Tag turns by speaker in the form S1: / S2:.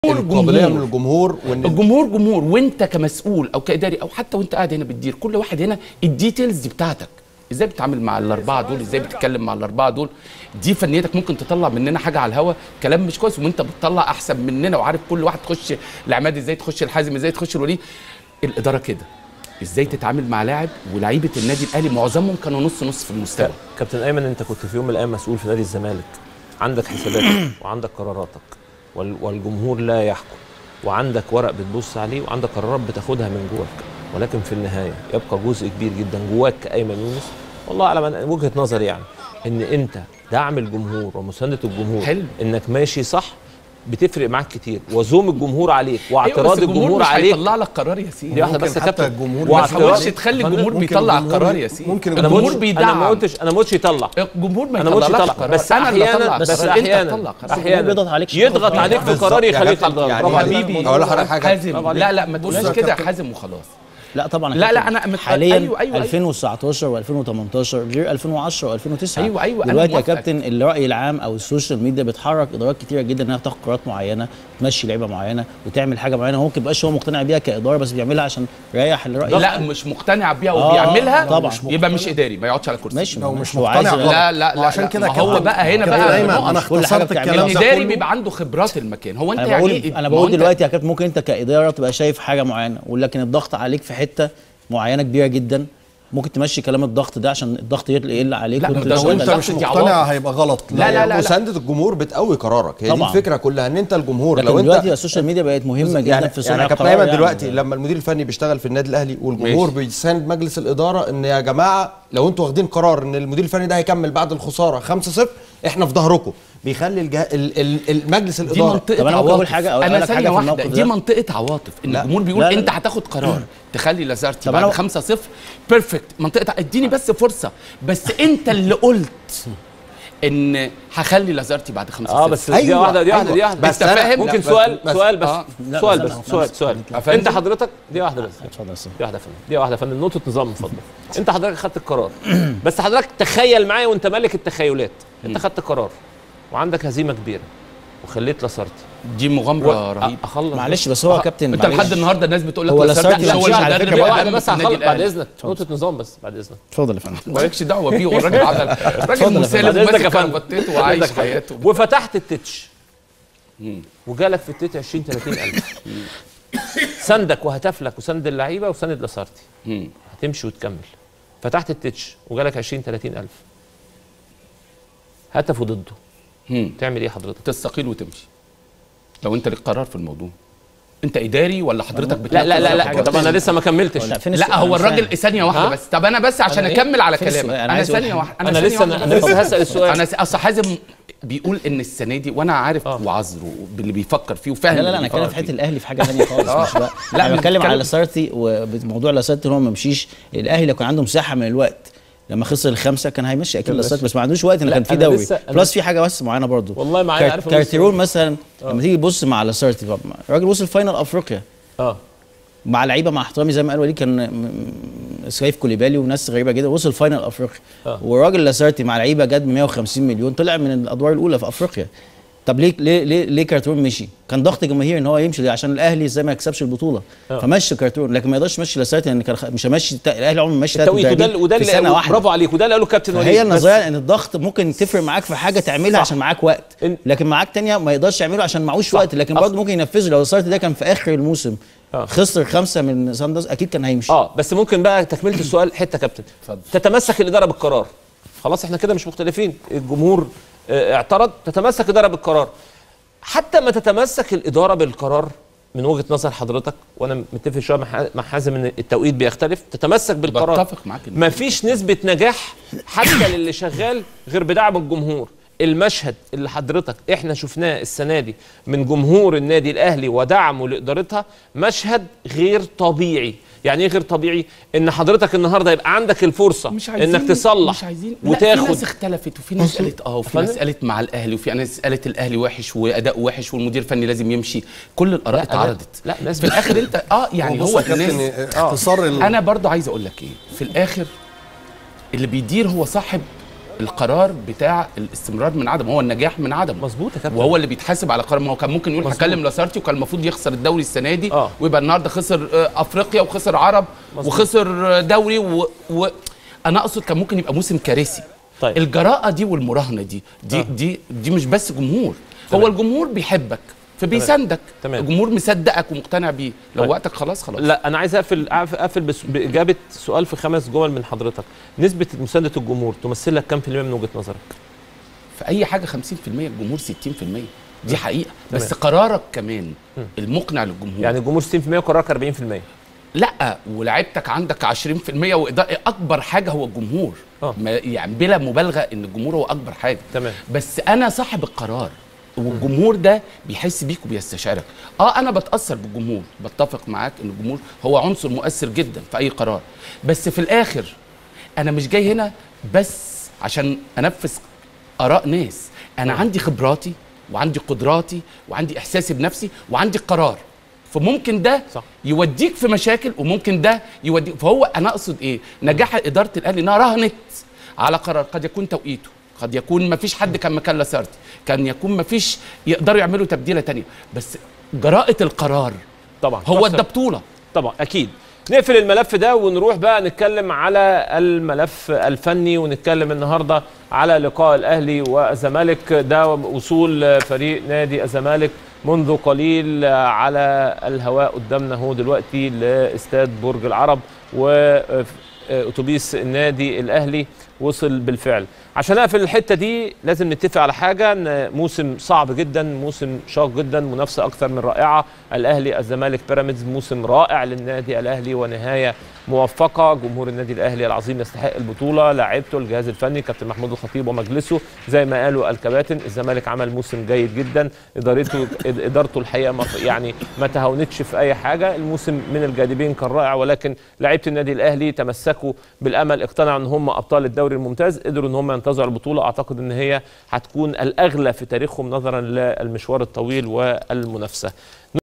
S1: القابليه
S2: جمهور.
S1: من الجمهور وان
S2: الجمهور جمهور وانت كمسؤول او كاداري او حتى وانت قاعد هنا بتدير كل واحد هنا الديتيلز دي بتاعتك ازاي بتتعامل مع الاربعه دول ازاي بتتكلم مع الاربعه دول دي فنيتك ممكن تطلع مننا حاجه على الهوا كلام مش كويس وانت بتطلع احسن مننا وعارف كل واحد تخش العماد ازاي تخش الحازم ازاي تخش الوليد الاداره كده ازاي تتعامل مع لاعب ولاعيبه النادي الاهلي معظمهم كانوا نص نص في المستوى
S3: كابتن ايمن انت كنت في يوم من الايام مسؤول في نادي الزمالك عندك حساباتك وعندك قراراتك وال- والجمهور لا يحكم وعندك ورق بتبص عليه وعندك قرارات بتاخدها من جواك ولكن في النهايه يبقى جزء كبير جدا جواك كايمن يونس والله على من وجهه نظري يعني ان انت دعم الجمهور ومسانده الجمهور
S2: حلو.
S3: انك ماشي صح بتفرق معاك كتير وزوم الجمهور عليك
S2: أيوة، بس
S3: واعتراض الجمهور
S2: مش
S3: عليك
S2: هيطلع لك قرار يا سيدي
S3: دي واحده
S1: ممكن
S3: بس يا
S1: حتى
S3: كابتن
S1: الجمهور
S2: ما
S1: واعتراض-
S2: تحاولش تخلي الجمهور
S1: ممكن
S2: بيطلع
S1: الجمهور-
S2: القرار يا سيدي
S1: ممكن
S3: انا ما
S2: الجمهور
S3: قلتش
S2: بيدعم
S3: انا ما قلتش انا ما قلتش يطلع
S2: الجمهور ما
S3: انا ما قلتش
S2: يطلعش
S3: يطلع
S2: قرار
S3: بس
S2: انا اللي
S3: احيانا
S2: اطلع
S3: بس
S2: قرار انت
S3: احيانا
S2: تطلع قرار
S3: احيانا
S4: بيضغط عليك شوية.
S3: يضغط عليك في
S1: بالظبط.
S3: قرار
S1: يا
S3: يخليك
S1: كابتن،
S3: تقرر
S1: يعني
S3: برافو
S1: يعني
S3: عليك
S2: حبيبي
S1: أقول لحضرتك حاجة.
S2: حازم
S3: برافو عليك.
S2: لا لا ما تقولش
S1: بص يا
S2: كده يا
S1: كابتن.
S2: حازم وخلاص
S4: لا طبعا يا
S2: لا، لا،
S4: كابتن.
S2: أنا مت-
S4: حاليا
S2: أيوة، أيوة، أيوة.
S4: 2019 و2018 غير 2010 و2009
S2: أيوة، أيوة، أنا
S4: دلوقتي يا
S2: موافقك.
S4: كابتن الراي العام او السوشيال ميديا بتحرك ادارات كتيره جدا انها تاخد قرارات معينه تمشي لعيبه معينه وتعمل حاجه معينه هو ممكن يبقاش هو مقتنع بيها كاداره بس بيعملها عشان يريح الراي
S2: لا مش مقتنع بيها
S4: آه،
S2: وبيعملها
S4: طبعا.
S2: يبقى مش اداري ما يقعدش على كرسي
S4: ماشي
S1: لو مش
S4: هو عايز
S1: مقتنع
S4: يغير.
S2: لا لا لا
S1: وعشان
S2: لا،
S1: كده
S2: ما هو
S1: كابتن-
S2: بقى هنا
S1: كابتن
S2: بقى
S1: أيمن،
S2: نقف.
S1: انا
S4: كل حاجة
S1: اختصرت
S4: بتعملها.
S1: الكلام ده
S2: الاداري
S1: كله
S2: بيبقى عنده خبرات المكان هو انت
S4: انا
S2: يعني
S4: بقول
S2: إيه؟
S4: انا
S2: ما هو
S4: بقول
S2: أنت-
S4: دلوقتي يا كابتن ممكن انت كاداره تبقى شايف حاجه معينه ولكن الضغط عليك في حته معينه كبيره جدا ممكن تمشي كلام الضغط ده عشان الضغط يقل يقل عليك
S2: لا،
S4: وانت
S2: ما ده
S4: تشتغل.
S2: هو
S1: لو انت
S2: لا،
S1: مش
S2: دي
S1: مقتنع
S2: عواطف.
S1: هيبقى غلط
S2: لا، لا، لا، لا.
S1: مسانده الجمهور بتقوي قرارك هي دي
S4: طبعا.
S1: الفكره كلها ان انت الجمهور
S4: لكن
S1: لو
S4: دلوقتي
S1: انت
S4: السوشيال ميديا بقت مهمه جدا
S1: يعني
S4: في صنع
S1: يعني كابتن
S4: القرار
S1: ايمن
S4: يعني.
S1: دلوقتي لما المدير الفني بيشتغل في النادي الاهلي والجمهور
S2: ماشي.
S1: بيساند مجلس الاداره ان يا جماعه لو انتوا واخدين قرار ان المدير الفني ده هيكمل بعد الخساره 5-0 احنا في ظهركم بيخلي الجه... ال... ال... المجلس
S2: دي
S1: الاداره
S2: منطقه
S4: طب أنا ممكن
S2: عواطف
S4: أقول حاجة- أقول
S2: انا
S4: لك حاجة
S2: ثانيه
S4: في
S2: واحده
S4: الموقف
S2: دي
S4: ده؟
S2: منطقه عواطف ان
S4: لا.
S2: الجمهور بيقول
S4: لا، لا،
S2: انت
S4: لا.
S2: هتاخد قرار تخلي لازارتي
S4: طب
S2: بعد
S4: أنا-
S2: 5 0 بيرفكت منطقه اديني بس فرصه بس انت اللي قلت ان هخلي لازارتي بعد 5 0
S3: اه بس دي
S1: أيوة،
S3: واحده دي واحده
S1: أيوة.
S3: دي واحده
S2: بس أنت فاهم؟
S3: ممكن
S1: لا،
S3: سؤال
S1: بس-
S3: سؤال بس
S2: آه.
S4: لا،
S3: سؤال
S4: بس
S3: بس
S4: أنا-
S3: سؤال
S4: أنا-
S3: سؤال
S2: أفندم؟
S3: انت حضرتك دي واحده بس
S4: اتفضل يا أستاذ.
S3: دي واحده يا فندم دي واحده يا فندم نقطه نظام من فضلك انت حضرتك خدت القرار بس حضرتك تخيل معايا وانت مالك التخيلات انت خدت قرار وعندك هزيمه كبيره وخليت لاسارتي
S2: دي مغامره رهيبه
S3: اخلص
S4: معلش بس هو يا كابتن
S2: انت
S4: معلش.
S2: لحد النهارده الناس بتقول لك
S4: هو
S2: لاسارتي
S4: لاسارتي
S2: مش هو
S4: مش
S2: اللي
S4: على
S2: مدرب
S4: فكرة
S2: الأهم
S3: واحده
S2: في
S3: بس
S2: النادي
S3: هخلص بعد
S2: الأهلي.
S3: اذنك نقطه نظام بس بعد اذنك
S4: اتفضل يا فندم
S2: مالكش دعوه بيه والراجل عمل الراجل
S4: اتفضل يا
S2: مسالم
S3: بعد اذنك يا
S2: وماسك
S3: فندم
S2: كرافطته وعايش
S3: بعد إذنك يا
S2: حياته
S3: فندم. وفتحت التتش وجالك في التتش 20 30 الف سندك وهتف لك وسند اللعيبه وسند لاسارتي
S2: مم.
S3: هتمشي وتكمل فتحت التتش وجالك 20 30 الف هتفوا ضده
S2: مم.
S3: تعمل ايه حضرتك
S2: تستقيل وتمشي لو انت ليك قرار في الموضوع انت اداري ولا حضرتك بتنفذ
S3: لا لا لا لا
S2: حاجة؟
S3: طب انا لسه ما كملتش
S4: لا فين
S2: لا
S4: السؤال؟
S2: هو
S4: أنا مش
S2: الراجل
S4: فاهم.
S2: ثانيه واحده
S3: ها؟
S2: بس طب انا بس عشان
S3: أنا إيه؟
S2: اكمل على
S4: فين السؤال؟
S2: كلامك
S4: أنا
S2: انا
S4: عايز أقول
S2: ثانيه
S4: حاجة.
S2: واحده
S3: انا
S2: ثانية
S3: لسه
S2: واحدة
S3: انا
S2: بس.
S3: لسه هسال السؤال
S2: انا س- اصل حازم بيقول ان السنه دي وانا عارف
S3: آه.
S2: وعذره باللي بيفكر فيه وفاهم
S4: لا لا لا
S2: اللي
S4: انا بتكلم
S2: بيفكر
S4: في حته
S2: فيه.
S4: الاهلي في حاجه ثانيه خالص
S2: آه.
S4: مش بقى
S2: لا،
S4: لا انا
S2: مش
S4: بتكلم
S2: بتكلم-
S4: على لاسارتي وموضوع لاسارتي ان هو ما مشيش الاهلي لو كان عنده مساحه من الوقت لما خسر الخمسه كان هيمشي اكيد
S3: كان
S4: لاسارتي
S3: ماشي.
S4: بس ما عندوش وقت ان
S3: لا،
S4: كان في
S3: أنا
S4: دوري
S3: لسه- أنا
S4: بلس في حاجه بس معينه برضو
S3: والله معايا
S4: كار-
S3: عارف أقول
S4: كارتيرون
S3: السؤال.
S4: مثلا لما تيجي تبص مع لاسارتي طب الراجل وصل فاينل افريقيا
S3: اه
S4: مع لعيبه مع احترامي زي ما قال وليد كان م- م- سيف كوليبالي وناس غريبه جدا وصل فاينل افريقيا
S3: آه.
S4: والراجل لاسارتي مع لعيبه جد ب 150 مليون طلع من الادوار الاولى في افريقيا طب ليه ليه ليه, ليه كارتون مشي؟ كان ضغط جماهيري ان هو يمشي ليه؟ عشان الاهلي ازاي ما يكسبش البطوله
S3: آه.
S4: فمشي كارتون لكن ما يقدرش يمشي لاسارتي لان كان خ- مش همشي الت- الاهلي عمره ما مشي ثلاث
S3: التوقيت وده وده
S4: في سنه
S3: اللي
S4: واحده
S3: برافو عليك وده اللي قاله الكابتن وليد
S4: هي
S3: بس-
S4: النظريه ان الضغط ممكن تفرق معاك في حاجه تعملها
S3: صح.
S4: عشان معاك وقت
S3: إن-
S4: لكن معاك تانية ما يقدرش يعمله عشان معهوش
S3: صح.
S4: وقت لكن
S3: أص-
S4: برضه ممكن ينفذه لو صارت ده كان في اخر الموسم
S3: آه.
S4: خسر خمسه من ساندرز اكيد كان هيمشي
S3: اه بس ممكن بقى تكمله السؤال حته كابتن
S2: اتفضل.
S3: تتمسك الاداره بالقرار خلاص احنا كده مش مختلفين الجمهور اه اعترض تتمسك الاداره بالقرار حتى ما تتمسك الاداره بالقرار من وجهه نظر حضرتك وانا متفق شويه مع ح- مع حازم ان التوقيت بيختلف تتمسك بالقرار
S2: بتفق معاك إن-
S3: ما فيش نسبه نجاح حتى للي شغال غير بدعم الجمهور المشهد اللي حضرتك احنا شفناه السنه دي من جمهور النادي الاهلي ودعمه لادارتها مشهد غير طبيعي يعني ايه غير طبيعي ان حضرتك النهارده يبقى عندك الفرصه
S2: مش عايزين
S3: انك تصلح
S2: مش عايزين لا في
S3: وتاخد
S2: ناس اختلفت وفي ناس قالت اه وفي ناس
S3: أفندم؟
S2: قالت مع الاهلي وفي ناس قالت الاهلي وحش واداء وحش والمدير الفني لازم يمشي كل الاراء
S3: لا،
S2: اتعرضت
S3: لا، ناس
S2: في الاخر انت اه يعني
S1: بص
S2: هو
S1: يا كابتن
S2: الناس
S1: اختصار ال-
S2: انا برضو عايز اقول لك ايه في الاخر اللي بيدير هو صاحب القرار بتاع الاستمرار من عدم هو النجاح من عدم
S3: مظبوط يا كابتن
S2: وهو اللي بيتحاسب على قرار ما هو كان ممكن يقول
S3: مظبوط.
S2: هكلم لاسارتي وكان المفروض يخسر الدوري السنه دي
S3: آه.
S2: ويبقى النهارده خسر آه، افريقيا وخسر عرب
S3: مظبوط.
S2: وخسر آه، دوري و... و... انا اقصد كان ممكن يبقى موسم كارثي
S3: طيب.
S2: الجراءه دي والمراهنه دي دي
S3: آه.
S2: دي دي مش بس جمهور
S3: تمام.
S2: هو الجمهور بيحبك فبيساندك
S3: تمام.
S2: الجمهور مصدقك ومقتنع بيه لو
S3: طيب.
S2: وقتك خلاص خلاص
S3: لا انا عايز اقفل أقف- اقفل بس- باجابه سؤال في خمس جمل من حضرتك نسبه مسانده الجمهور تمثل لك كام في المية من وجهه نظرك
S2: في اي حاجه 50% الجمهور 60% دي حقيقه
S3: تمام.
S2: بس قرارك كمان
S3: م.
S2: المقنع للجمهور
S3: يعني الجمهور 60% وقرارك 40%
S2: لا ولعيبتك عندك 20% وإضاءة اكبر حاجه هو الجمهور
S3: آه.
S2: ما يعني بلا مبالغه ان الجمهور هو اكبر حاجه
S3: تمام
S2: بس انا صاحب القرار والجمهور ده بيحس بيك وبيستشعرك اه انا بتاثر بالجمهور بتفق معاك ان الجمهور هو عنصر مؤثر جدا في اي قرار بس في الاخر انا مش جاي هنا بس عشان انفذ اراء ناس انا عندي خبراتي وعندي قدراتي وعندي احساسي بنفسي وعندي قرار فممكن ده
S3: صح.
S2: يوديك في مشاكل وممكن ده يوديك فهو انا اقصد ايه نجاح اداره الاهلي انها راهنت على قرار قد يكون توقيته قد يكون ما فيش حد كان مكان لاسارتي كان يكون ما فيش يقدروا يعملوا تبديله تانية بس جراءه القرار
S3: طبعا
S2: هو
S3: تحسب.
S2: ده بطوله
S3: طبعا اكيد نقفل الملف ده ونروح بقى نتكلم على الملف الفني ونتكلم النهارده على لقاء الاهلي والزمالك ده وصول فريق نادي الزمالك منذ قليل على الهواء قدامنا هو دلوقتي لاستاد برج العرب واتوبيس النادي الاهلي وصل بالفعل عشان اقفل الحته دي لازم نتفق على حاجه ان موسم صعب جدا موسم شاق جدا منافسه اكثر من رائعه الاهلي الزمالك بيراميدز موسم رائع للنادي الاهلي ونهايه موفقه جمهور النادي الاهلي العظيم يستحق البطوله لاعيبته الجهاز الفني كابتن محمود الخطيب ومجلسه زي ما قالوا الكباتن الزمالك عمل موسم جيد جدا ادارته ادارته الحقيقه ما يعني ما تهاونتش في اي حاجه الموسم من الجانبين كان رائع ولكن لعيبه النادي الاهلي تمسكوا بالامل اقتنعوا ان هم ابطال الدوري الممتاز قدروا ان هم ينتزعوا البطوله اعتقد ان هي هتكون الاغلى في تاريخهم نظرا للمشوار الطويل والمنافسه